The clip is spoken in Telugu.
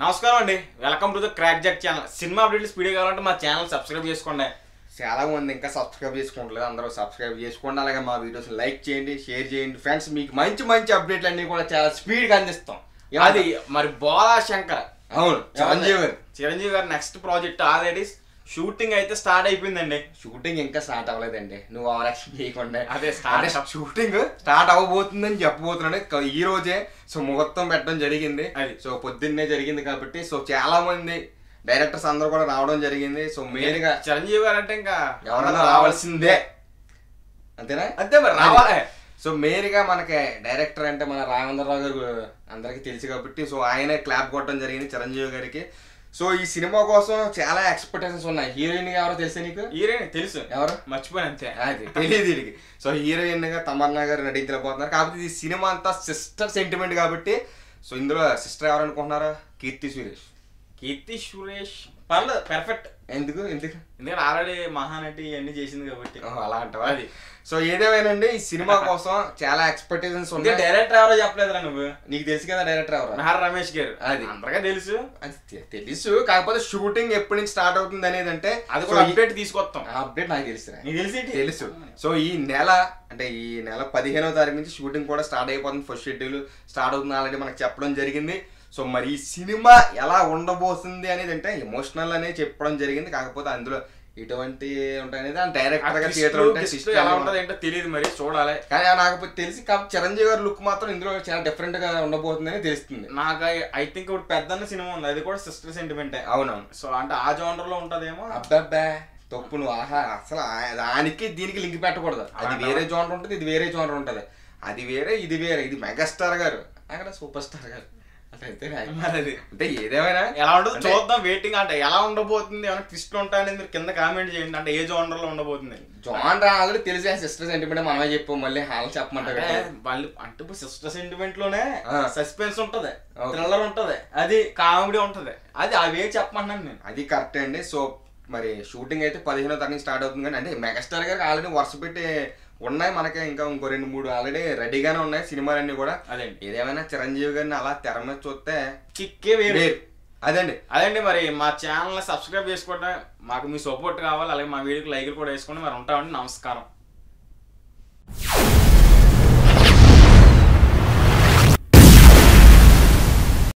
నమస్కారం అండి welcome to the crack jack channel సినిమా అప్డేట్లు స్పీడ్ కావాలంటే మా ఛానల్ సబ్స్క్రైబ్ చేసుకోండి చాలా మంది ఇంకా సబ్స్క్రైబ్ చేసుకోవట్లేదు అందరూ సబ్స్క్రైబ్ చేసుకోండి అలాగే మా వీడియోస్ లైక్ చేయండి షేర్ చేయండి ఫ్రెండ్స్ మీకు మంచి మంచి అప్డేట్లు అన్ని కూడా చాలా స్పీడ్గా అందిస్తాం అది మరి బోలా శంకర్ అవును చిరంజీవి గారు చిరంజీవి గారి నెక్స్ట్ ప్రాజెక్ట్ ఆల్రెడీ షూటింగ్ అయితే స్టార్ట్ అయిపోయిందండి షూటింగ్ ఇంకా స్టార్ట్ అవ్వలేదండి నువ్వు ఓవర్ యాక్షన్ చేయకుండా అదే start అంటే షూటింగ్ స్టార్ట్ అవ్వబోతుందని చెప్పబోతున్నాడు క- ఈ రోజే సో ముహూర్తం పెట్టడం జరిగింది అది. సో పొద్దున్నే జరిగింది కాబట్టి సో చాలా మంది డైరెక్టర్స్ అందరూ కూడా రావడం జరిగింది సో మెయిన్ గా చిరంజీవి గారు అంటే ఇంకా ఎవరన్నా రావాల్సిందే అంతేనా అంతే మరి రావాలి సో మెయిన్ గా మనకి డైరెక్టర్ అంటే మన రాఘవేంద్రరావు గారు అందరికి తెలుసు కాబట్టి సో ఆయనే క్లాప్ కొట్టడం జరిగింది చిరంజీవి గారికి సో ఈ సినిమా కోసం చాలా ఎక్స్పెక్టేషన్స్ ఉన్నాయి హీరోయిన్ ఎవరో తెలుసా నీకు హీరోయిన్ తెలుసు ఎవరు మర్చిపోయాను అంతే అది తెలియదు వీడికి సో హీరోయిన్ గా తమన్నా గారు నటించలేకపోతున్నారు కాబట్టి ఈ సినిమా అంతా సిస్టర్ సెంటిమెంట్ కాబట్టి సో ఇందులో సిస్టర్ ఎవరు అనుకుంటున్నారా కీర్తి సురేష్ కీర్తి సురేష్ పర్లేదు పెర్ఫెక్ట్ ఎందుకు ఎందుకు ఎందుకంటే ఆల్రెడీ మహానటి అన్ని చేసింది కాబట్టి ఓహో, అలా అంటావా అది. సో ఏదేమైనండి ఈ సినిమా కోసం చాలా ఎక్స్పెక్టేషన్స్ ఇంకా ఉన్నాయి డైరెక్టర్ ఎవరో చెప్పలేదురా నువ్వు నీకు తెలుసు కదా డైరెక్టర్ ఎవరు మెహర్ రమేష్ గారు అది. అందరిగా తెలుసు అది తె- తెలుసు కాకపోతే షూటింగ్ ఎప్పటి నుంచి స్టార్ట్ అవుతుంది అనేది అంటే అది కూడా అప్డేట్ తీసుకొస్తాం అప్డేట్ నాకు తెలుసు నీకు తెలిసి తెలుసు సో ఈ నెల అంటే ఈ నెల పదిహేనవ తారీఖు నుంచి షూటింగ్ కూడా స్టార్ట్ అయిపోతుంది ఫస్ట్ షెడ్యూల్ స్టార్ట్ అవుతుంది ఆల్రెడీ మనకు చెప్పడం జరిగింది సో మరి ఈ సినిమా ఎలా ఉండబోతుంది అనేది అంటే ఎమోషనల్ అనేది చెప్పడం జరిగింది కాకపోతే అందులో ఎటువంటి ఉంటాయి అనేది డైరెక్టర్ గా చేతులు ఉంటాయి twist ఎలా ఉంటది ఏంటో తెలియదు మరి చూడాలి కానీ నాకు తెలిసి కాకపోతే చిరంజీవి గారి లుక్ మాత్రం ఇందులో చాలా డిఫరెంట్ గా ఉండబోతుందని తెలుస్తుంది నాకు ఐ థింక్ ఇప్పుడు పెద్దన్న సినిమా ఉంది అది కూడా సిస్టర్ సెంటిమెంట్ అవునవును సో అంటే ఆ జోనర్ లో ఉంటదేమో అబ్బబ్బా తప్పు నువ్వు ఆహా అసలు ఆ- దానికి దీనికి లింక్ పెట్టకూడదు అది అలాంటా? వేరే జోనర్ ఉంటుంది ఇది వేరే జోనర్ ఉంటుంది అది వేరే ఇది వేరే ఇది మెగాస్టార్ గారు అక్కడ సూపర్ స్టార్ గారు అట్లయితే మరి అది అంటే ఏదేమైనా ఎలా ఉంటుందో అంటే చూద్దాం వెయిటింగ్ అంటే ఎలా ఉండబోతుంది ఏమైనా ట్విస్ట్ ఉంటాయనేది మీరు కింద కామెంట్ చేయండి అంటే ఏ జోనర్ లో ఉండబోతుంది జాన్ ఆల్రెడీ తెలిసి సిస్టర్ సెంటిమెంట్ మనమే చెప్పు మళ్ళీ హాల్ చెప్పమంటారు అంటే వాళ్ళు అంటే ఇప్పుడు సిస్టర్ సెంటిమెంట్ లోనే ఆ. సస్పెన్స్ ఉంటది Okay. థ్రిల్లర్ ఉంటది అది కామెడీ ఉంటది అది అవే చెప్పమంటున్నాను నేను అది కరెక్ట్ అండి సో మరి షూటింగ్ అయితే పదిహేనో తారీఖు స్టార్ట్ అవుతుంది కానీ అంటే మెగాస్టార్ గారికి ఆల్రెడీ వరుస పెట్టి ఉన్నాయి మనకి ఇంకా ఇంకో రెండు మూడు ఆల్రెడీ రెడీగానే ఉన్నాయి సినిమాలన్నీ కూడా అదండి ఏదేమైనా చిరంజీవి గారిని అలా తెర మీద చూస్తే కిక్కే వేరు వేరు. అదండి అదండి మరి మా ఛానల్ సబ్స్క్రైబ్ చేసుకోవడం మాకు మీ సపోర్ట్ కావాలి అలాగే మా వీడియోకి లైక్ కూడా వేసుకోండి మరి ఉంటామండి నమస్కారం